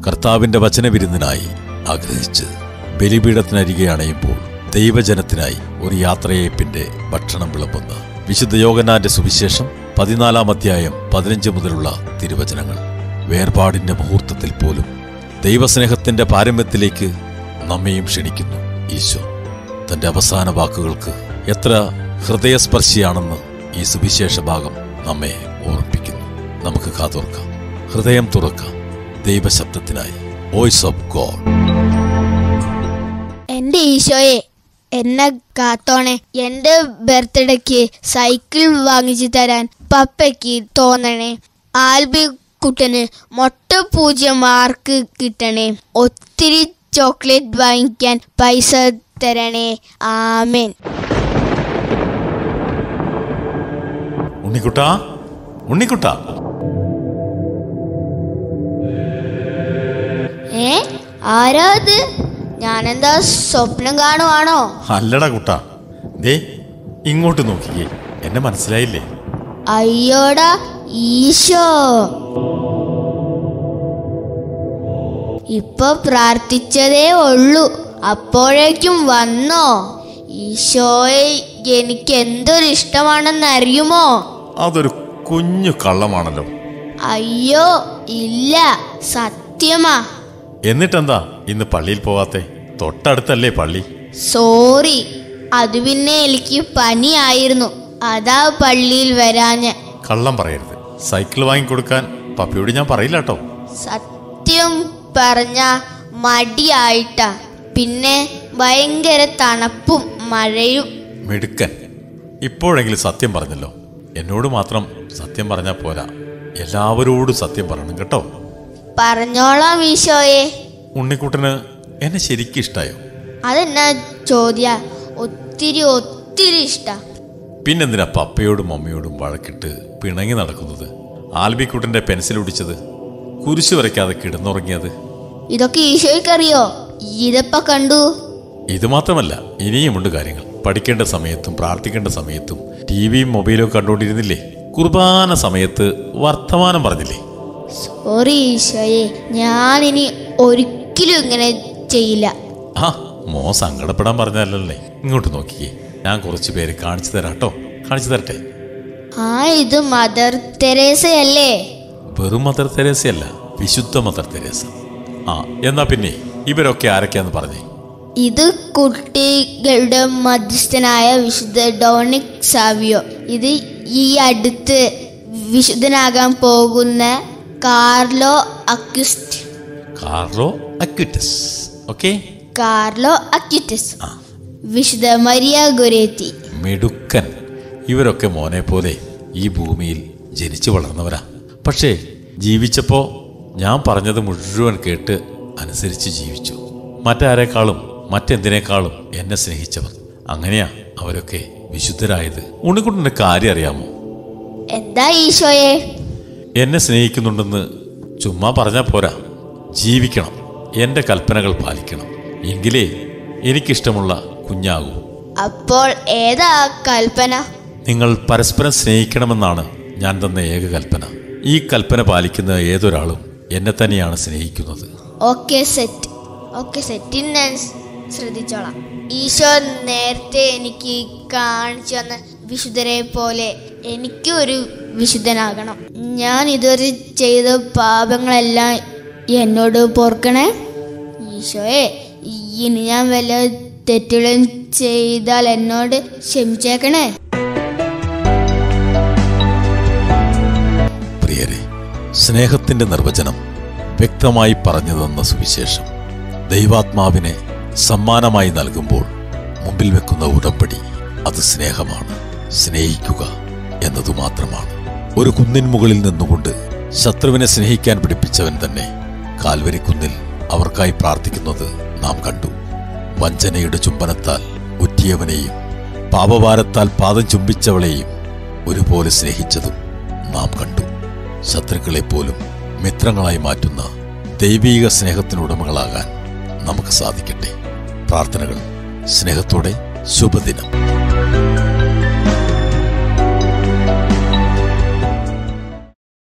കർത്താവിന്റെ വചനവിരുന്നിനായി ആഗ്രഹിച്ച് ബലിപീഠത്തിനരികെ അണയുമ്പോൾ ദൈവജനത്തിനായി ഒരു യാത്രയയപ്പിന്റെ ഭക്ഷണം വിളമ്പുന്ന വിശുദ്ധ യോഗനാന്റെ സുവിശേഷം പതിനാലാം അധ്യായം പതിനഞ്ച് മുതലുള്ള തിരുവചനങ്ങൾ വേർപാടിന്റെ മുഹൂർത്തത്തിൽ പോലും ദൈവസ്നേഹത്തിന്റെ പാരമ്യത്തിലേക്ക് നമ്മെയും ക്ഷണിക്കുന്നു ഈശോ തന്റെ അവസാന വാക്കുകൾക്ക് എത്ര ഹൃദയസ്പർശിയാണെന്ന് ഈ സുവിശേഷ ഭാഗം നമ്മെ ഓർമ്മിപ്പിക്കുന്നു നമുക്ക് കാതോർക്കാം ഹൃദയം തുറക്കാം ദൈവശബ്ദത്തിനായി വോയിസ് ഓഫ് ഗോഡ് എന്റെ ഈശോയെ എന്നെ കാത്തോണെ എന്റെ ബർത്ത്ഡേക്ക് സൈക്കിൾ വാങ്ങിച്ചു തരാൻ പപ്പയ്ക്ക് തോന്നണേ ആൽബി കുട്ടന് മൊട്ട പൂജ്യം മാർക്ക് കിട്ടണേ ഒത്തിരി ചോക്ലേറ്റ് വാങ്ങിക്കാൻ പൈസ തരണേ ആമേൻ ഉണ്ണിക്കുട്ടാ ഉണ്ണിക്കുട്ടാ ഏ ആരാ അത് ഞാനെന്താ സ്വപ്നം കാണുവാണോ അല്ലടാ കുട്ടാ ദേ ഇങ്ങോട്ട് നോക്കിക്കേ എന്നെ മനസ്സിലായില്ലേ അയ്യോടാ ഈശോ ഇപ്പൊ പ്രാർത്ഥിച്ചതേ ഉള്ളൂ അപ്പോഴേക്കും വന്നോ ഈശോയെ എനിക്ക് എന്തൊരു ഇഷ്ടമാണെന്ന് അറിയുമോ അതൊരു കുഞ്ഞു കള്ളമാണല്ലോ അയ്യോ ഇല്ല സത്യമാ എന്നിട്ടെന്താ ഇന്ന് പള്ളിയിൽ പോവാത്തെ തൊട്ടടുത്തല്ലേ പള്ളി സോറി അത് പിന്നെ എനിക്ക് പനിയായിരുന്നു അതാ പള്ളിയിൽ വരാഞ്ഞ് കള്ളം പറയരുത് സൈക്കിൾ വാങ്ങിക്കൊടുക്കാൻ പപ്പിയോട് ഞാൻ പറയില്ല കേട്ടോ സത്യം പറഞ്ഞ മടിയായിട്ടാ പിന്നെ ഭയങ്കര തണുപ്പും മഴയും മിടുക്കൻ ഇപ്പോഴെങ്കിലും സത്യം പറഞ്ഞല്ലോ എന്നോട് മാത്രം സത്യം പറഞ്ഞാൽ പോരാ എല്ലാവരോടും സത്യം പറയണം കേട്ടോ പറഞ്ഞോളാം ഈശോയെ ഉണ്ണിക്കുട്ടന് എന്നെ ശരിക്കും ഇഷ്ടായോ അതെന്നാ ചോദ്യ ഒത്തിരി ഒത്തിരി ഇഷ്ട പിന്നെന്തിനാ പപ്പയോടും മമ്മിയോടും വഴക്കിട്ട് പിണങ്ങി നടക്കുന്നത് ആൽബിക്കുട്ടന്റെ പെൻസിൽ ഒടിച്ചത് കുരിശു വരയ്ക്കാതെ കിടന്നുറങ്ങിയത് ഇതൊക്കെ ഈശോയ്ക്കറിയോ ഇതിപ്പോ കണ്ടു ഇത് മാത്രമല്ല ഇനിയുമുണ്ട് കാര്യങ്ങൾ പഠിക്കേണ്ട സമയത്തും പ്രാർത്ഥിക്കേണ്ട സമയത്തും ടി വിയും മൊബൈലും ഒക്കെ കണ്ടുകൊണ്ടിരുന്നില്ലേ കുർബാന സമയത്ത് വർത്തമാനം പറഞ്ഞില്ലേ സോറി ഈശോയെ ഞാനിനി ഒരിക്കലും ഇങ്ങനെ ചെയ്യില്ല ആ മോ സങ്കടപ്പെടാൻ പറഞ്ഞല്ലേ ഇങ്ങോട്ട് നോക്കിക്കേ ഞാൻ കുറച്ച് പേര് കാണിച്ചു തരാം കേട്ടോ കാണിച്ചു തരട്ടെ ആ ഇത് മദർ തെരേസയല്ലേ വെറും മദർ തെരേസയല്ല വിശുദ്ധ മദർ തെരേസ ആ എന്നാ പിന്നെ ഇവരൊക്കെ ആരൊക്കെയാന്ന് പറഞ്ഞേ ഇത് കുട്ടികളുടെ മധ്യസ്ഥനായ വിശുദ്ധ ഡോണിക് സാവിയോ ഇത് ഈ അടുത്ത് വിശുദ്ധനാകാൻ പോകുന്ന കാർലോ അക്യുസ്റ്റ് Carlo Acutis okay Carlo Acutis ആ വിശുദ്ധ മരിയ ഗൊരേത്തി മിടുക്കൻ ഇവരൊക്കെ മോനെ പോലെ ഈ ഭൂമിയിൽ ജനിച്ചു വളർന്നവരാ പക്ഷേ ജീവിച്ചപ്പോ ഞാൻ പറഞ്ഞത് മുഴുവൻ കേട്ട് അനുസരിച്ച് ജീവിച്ചു മറ്റാരേക്കാളും മറ്റെന്തിനേക്കാളും എന്നെ സ്നേഹിച്ചവർ അങ്ങനെയാ അവരൊക്കെ വിശുദ്ധരായത് ഉണ്ണിക്കുട്ടൻ്റെ കാര്യം അറിയാമോ എന്താ ഈശോയെ എന്നെ സ്നേഹിക്കുന്നുണ്ടെന്ന് ചുമ്മാ പറഞ്ഞാൽ പോരാ ജീവിക്കണം എൻ്റെ കൽപ്പനകൾ പാലിക്കണം എങ്കിലേ എനിക്കിഷ്ടമുള്ള കുഞ്ഞാകൂ അപ്പോൾ ഏതാ ആ കൽപ്പന നിങ്ങൾ പരസ്പരം സ്നേഹിക്കണമെന്നാണ് ഞാൻ തന്ന ഏക കൽപ്പന ഈ കൽപ്പന പാലിക്കുന്ന ഏതൊരാളും എന്നെ തന്നെയാണ് സ്നേഹിക്കുന്നത് ഓക്കെ സെറ്റ് ഓക്കെ സെറ്റ് ഞാൻ ശ്രദ്ധിച്ചോളാം ഈശോ നേരത്തെ എനിക്ക് കാണിച്ചു തന്ന വിശുദ്ധരെ പോലെ എനിക്കും ഒരു വിശുദ്ധനാകണം ഞാൻ ഇതുവരെ ചെയ്ത പാപങ്ങളെല്ലാം എന്നോട് പൊറുക്കണേ ഈശോയെ ഇനി ഞാൻ വല്ല തെറ്റുകളും ചെയ്താൽ എന്നോട് ക്ഷമിച്ചേക്കണേ പ്രിയരെ സ്നേഹത്തിന്റെ നിർവചനം വ്യക്തമായി പറഞ്ഞു തന്ന സുവിശേഷം ദൈവാത്മാവിനെ സമ്മാനമായി നൽകുമ്പോൾ മുമ്പിൽ വെക്കുന്ന ഉടമ്പടി അത് സ്നേഹമാണ് സ്നേഹിക്കുക എന്നതു മാത്രമാണ് ഒരു കുന്നിൻ മുകളിൽ നിന്നുകൊണ്ട് ശത്രുവിനെ സ്നേഹിക്കാൻ പഠിപ്പിച്ചവൻ തന്നെ കാൽവരിക്കുന്നിൽ അവർക്കായി പ്രാർത്ഥിക്കുന്നത് നാം കണ്ടു വഞ്ചനയുടെ ചുംബനത്താൽ ഉറ്റിയവനെയും പാപഭാരത്താൽ പാദം ചുംബിച്ചവളെയും ഒരുപോലെ സ്നേഹിച്ചതും നാം കണ്ടു ശത്രുക്കളെ പോലും മിത്രങ്ങളായി മാറ്റുന്ന ദൈവീക സ്നേഹത്തിനുടമകളാകാൻ നമുക്ക് സാധിക്കട്ടെ പ്രാർത്ഥനകൾ സ്നേഹത്തോടെ ശുഭദിനം